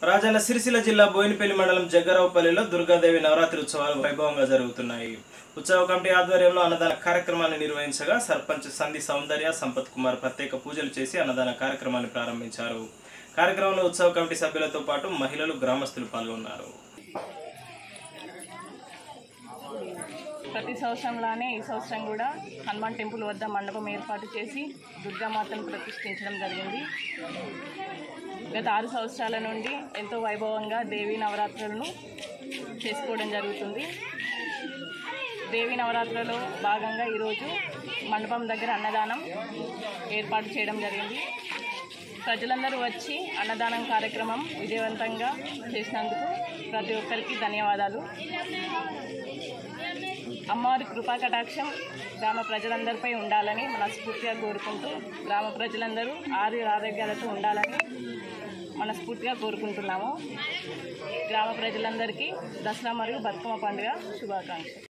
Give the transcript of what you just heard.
రాజన్న సిరిసిల్ల జిల్లా బోయినపల్లి మండలం జగ్గరావుపల్లిలో దుర్గాదేవి నవరాత్రి ఉత్సవాలు వైభవంగా జరుగుతున్నాయి ఉత్సవ కమిటీ ఆధ్వర్యంలో అన్నదాన కార్యక్రమాన్ని నిర్వహించగా సర్పంచ్ సంధి సౌందర్య సంపత్ కుమార్ ప్రత్యేక పూజలు చేసి అన్నదాన కార్యక్రమాన్ని ప్రారంభించారు కార్యక్రమంలో ఉత్సవ కమిటీ సభ్యులతో పాటు మహిళలు గ్రామస్తులు పాల్గొన్నారు ప్రతి సంవత్సరంలానే ఈ సంవత్సరం కూడా హనుమాన్ టెంపుల్ వద్ద మండపం ఏర్పాటు చేసి దుర్గామాతను ప్రతిష్ఠించడం జరిగింది గత ఆరు సంవత్సరాల నుండి ఎంతో వైభవంగా దేవీ నవరాత్రులను చేసుకోవడం జరుగుతుంది దేవీ నవరాత్రులలో భాగంగా ఈరోజు మండపం దగ్గర అన్నదానం ఏర్పాటు చేయడం జరిగింది ప్రజలందరూ వచ్చి అన్నదానం కార్యక్రమం విజయవంతంగా చేసినందుకు ప్రతి ఒక్కరికి ధన్యవాదాలు అమ్మవారి కృపా కటాక్షం గ్రామ ప్రజలందరిపై ఉండాలని మనస్ఫూర్తిగా కోరుకుంటూ గ్రామ ప్రజలందరూ ఆరు ఆరోగ్యాలతో ఉండాలని మనస్ఫూర్తిగా కోరుకుంటున్నాము గ్రామ ప్రజలందరికీ దసరా మరియు బతుకమ్మ పండుగ శుభాకాంక్షలు